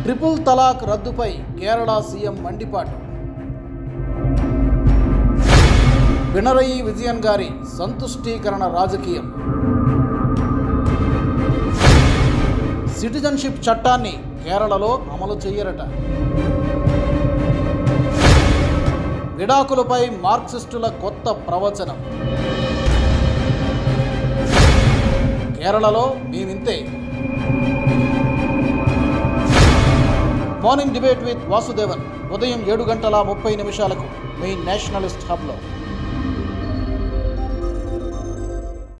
triple తలాక్ రద్దుపై Kerala CM మండిపాటు పినరయి విజయన్ గారి సంతుష్టీకరణ రాజకీయం సిటిజన్షిప్ చట్టాన్ని కేరళలో అమలు చెయ్యరట విడాకులపై మార్క్సిస్టుల కొత్త ప్రవచనం కేరళలో మేమింతే మార్నింగ్ డిబేట్ విత్ వాసుదేవన్ ఉదయం ఏడు గంటల ముప్పై నిమిషాలకు మీ నేషనలిస్ట్ హబ్లో